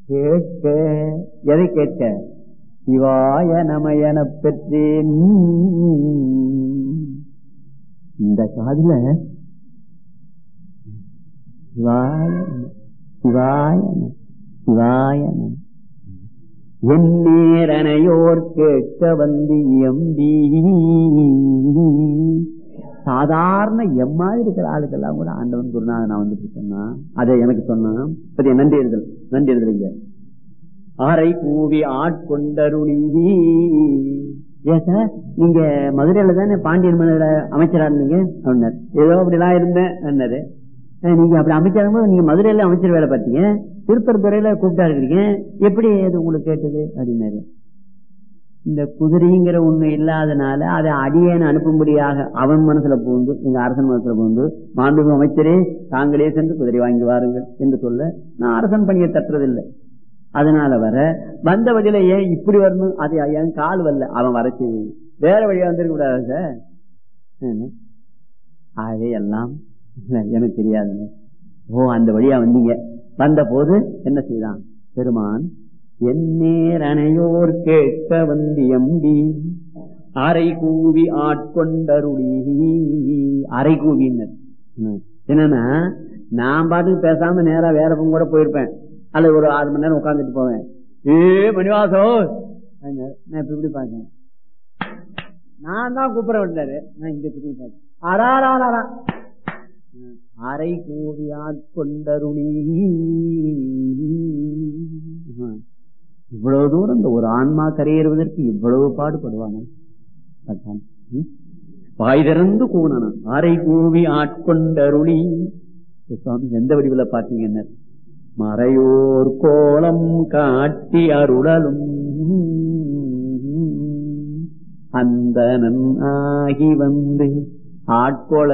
கேட்க எதை கேட்க சிவாய நமயன பெற்றேன் இந்த காதுல சிவாய நம, சிவாய நம, சிவாய நம. என் நேரனையோர் கேட்க வந்து எம்பி சாதாரண எம்மாதிரி இருக்கிற ஆளுக்கெல்லாம் கூட ஆண்டவன் குருநாதன் நான் வந்துட்டு சொன்னா அதை எனக்கு சொன்னான் சரி நன்றி எழுதல் நன்றி எழுதுறீங்க ஆரை கூவி ஆட்கொண்டருளி ஏன் சார் நீங்க மதுரையில தானே பாண்டியன் மதுரை அமைச்சரா இருந்தீங்க அப்படின்னாரு ஏதோ அப்படிலாம் இருந்தேன் அண்ணாரு அஹ் நீங்க அப்படி அமைச்சரும் போது நீங்க மதுரையில அமைச்சர் வேலை பார்த்தீங்க திருப்பரத்துறையில கூப்பிட்டா இருக்கிறீங்க எப்படி அது உங்களுக்கு கேட்டது அப்படின்னாரு இந்த குதிரைங்கிற ஒண்ணு இல்லாதனால அதை அடியேன் அனுப்பும்படியாக அவன் மனசுல பூந்து எங்க அரசன் மனசுல பூந்து மாண்புமிகு அமைச்சரே தாங்களே சென்று குதிரை வாங்கி வாருங்கள் என்று சொல்ல நான் அரசன் பணியை தட்டுறதில்லை அதனால வர வந்த வழியில ஏன் இப்படி வரணும் அது என் கால் வரல அவன் வர செய்து வேற வழியா வந்திருக்க கூடாது சார் என்ன? ஆகவே எல்லாம் இல்ல, எனக்கு தெரியாதுங்க ஓ அந்த வழியா வந்தீங்க வந்த போது என்ன செய்தான் பெருமான் எந்நேர் அணையோர் கேட்க வந்து எம்பி அரை கூவி ஆட்கொண்டருளி அரை கூவினர் ம். என்னன்னா நான் பாட்டுக்கு பேசாம நேரா வேற பக்கம் கூட போயிருப்பேன் அல்லது ஒரு ஆறு மணி நேரம் உட்காந்துட்டு போவேன் ஏ மணிவாசோ அப்படின்னாரு. நான் இப்ப இப்படி பார்த்தேன் நான் தான் கூப்பிட விட்டாரு நான் இங்க திரும்பி பார்த்தேன் அடாராரா அரை கூவி ஆட்கொண்டருளி ம். இவ்வளவு தூரம் இந்த ஒரு ஆன்மா கரையேறுவதற்கு இவ்வளவு பாடுபடுவானே அதான். ம்? வாய் திறந்து கூணன ஆரை கூவி ஆட்கொண்டருளி சுவாமி எந்த வடிவுல பாத்தீங்கன்னா மறையோர் கோலம் காட்டி அருளலும் அந்தனன் ஆகி வந்து ஆட்கொள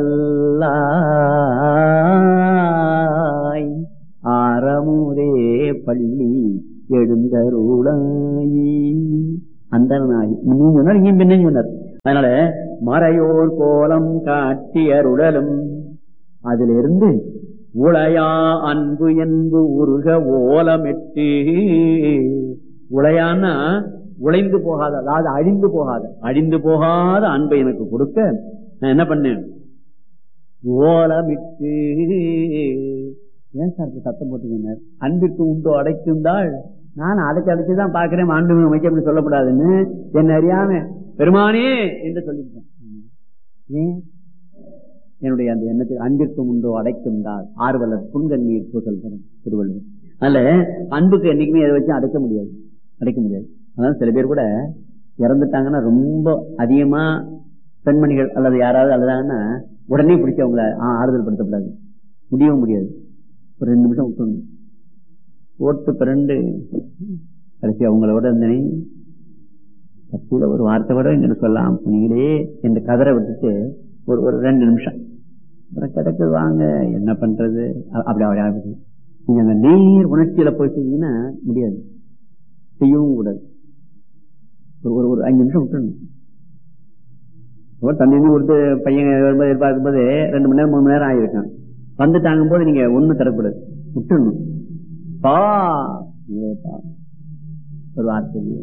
வல்லாய் ஆரமுதே பள்ளி எழுந்தருளாயி அந்தனாகி நீங்க சொன்னார் இங்க பின்ன சொன்னார் அதனால மறையோர் கோலம் காட்டி அருளலும் அதுல இருந்து உளையா அன்பு என்பு உருக ஓலமிட்டு உளையான்னா உழைந்து போகாத அதாவது அழிந்து போகாத அழிந்து போகாத அன்பை எனக்கு கொடுக்க நான் என்ன பண்ணேன் ஓலமிட்டு ஏன் சார் இப்படி சத்தம் போட்டீங்க அன்பிற்கு உண்டோ அடைக்குந்தாள் நான் அடைச்சு அடைச்சுதான் பாக்குறேன் ஆண்டு அமைக்க அப்படி சொல்லக்கூடாதுன்னு என்ன அறியாம பெருமானே என்று சொல்லிவிட்டேன் ஏன் என்னுடைய அந்த எண்ணத்தில் அன்பிற்கும் உண்டோ அடைக்கும் தான் ஆர்வலர் புன்கண்ணீர் பூசல் தரும் திருவள்ளுவர் அதனால அன்புக்கு என்னைக்குமே எதை வச்சு அடைக்க முடியாது அடைக்க முடியாது அதனால சில பேர் கூட இறந்துட்டாங்கன்னா ரொம்ப அதிகமா பெண்மணிகள் அல்லது யாராவது அழுதாங்கன்னா உடனே பிடிச்சி அவங்கள ஆ- ஆறுதல் படுத்தக்கூடாது முடியவும் முடியாது ஒரு ரெண்டு நிமிஷம் விட்டுணும் ஓட்டு பிறண்டு கடைசி அவங்களோட இருந்தனே கட்சியில ஒரு வார்த்தை கூட எங்கிட்ட சொல்லலாம் நீங்களே என்று கதரை விட்டுட்டு ஒரு ஒரு ரெண்டு நிமிஷம் அப்புறம் கிடக்கு வாங்க என்ன பண்றது அ- அப்படி அப்படி ஆகுது நீங்க அந்த நீர் உணர்ச்சியில போய் செஞ்சீங்கன்னா முடியாது செய்யவும் கூடாது ஒரு ஒரு ஒரு அஞ்சு நிமிஷம் விட்டுணும் ஒரு தண்ணி கொடுத்து பையன் வரும்போது எதிர்பார்க்கும் போது ரெண்டு மணி நேரம் மூணு மணி நேரம் ஆகியிருக்கான் வந்துட்டாங்கும் போது நீங்க ஒண்ணு தரக்கூடாது விட்டுடணும் பா இதே பா. ஒரு வார்த்தை இல்லையே.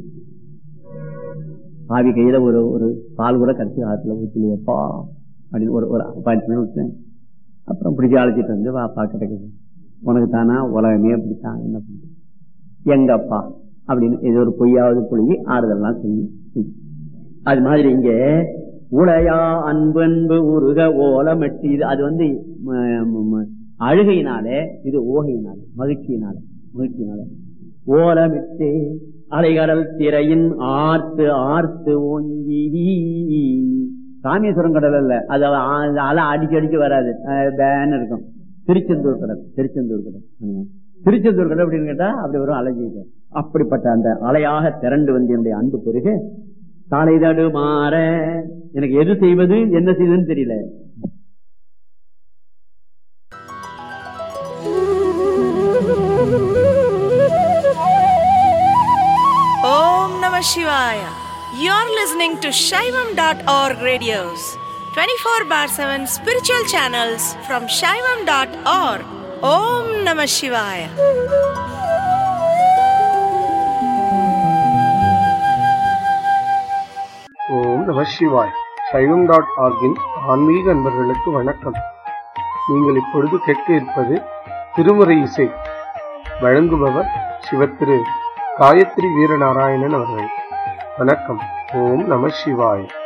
ஆவி கையில ஒரு ஒரு பால் கூட கடைசி ஆத்துல ஊத்திலையப்பா அப்படின்னு ஒரு ஒரு பாஞ்சு நேரம் விட்டேன் அப்புறம் பிடிச்சி அழைச்சிட்டு வந்து வாப்பா கிடைக்குது உனக்கு தானா உலகமே அப்படித்தான் என்ன பண்றது எங்கப்பா அப்படின்னு ஏதோ ஒரு பொய்யாவது புழுகி ஆறுதல்லாம் செய்யும் ம். அது மாதிரி இங்க உளையா அன்பன்பு உருக ஓலமெட்டி இது அது வந்து ம, ம, ம, அழுகையினாலே இது ஓகையினாலே மகிழ்ச்சியினாலே மகிழ்ச்சியினாலே ஓலமிட்டு அலைகடல் திரையின் ஆர்த்து ஆர்த்து ஓங்கி ராமேஸ்வரம் கடல் அல்ல அது ஆ- அலை அடிச்சு அடிச்சு வராது அஹ் பேன் இருக்கும் திருச்செந்தூர் கடல் திருச்செந்தூர் கடல் ஆமா. திருச்செந்தூர் கடல் அப்படின்னு கேட்டா அப்படி வரும் அலைஞ்சிட்டு அப்படிப்பட்ட அந்த அலையாக திரண்டு வந்து என்னுடைய அன்பு பெருகு சாலை தடுமாற எனக்கு எது செய்வது என்ன செய்வதுன்னு தெரியல Om Namah Shivaya. You're listening to Shaivam.org radios, 24 bar 7 spiritual channels from Shaivam.org. Om Namah Shivaya. நம சிவாய் சைவம் டாட் ஆர்கின் ஆன்மீக அன்பர்களுக்கு வணக்கம் நீங்கள் இப்பொழுது கேட்க இருப்பது திருமுறை இசை வழங்குபவர் சிவத்திரு காயத்ரி வீரநாராயணன் அவர்கள் வணக்கம் ஓம் நம சிவாய்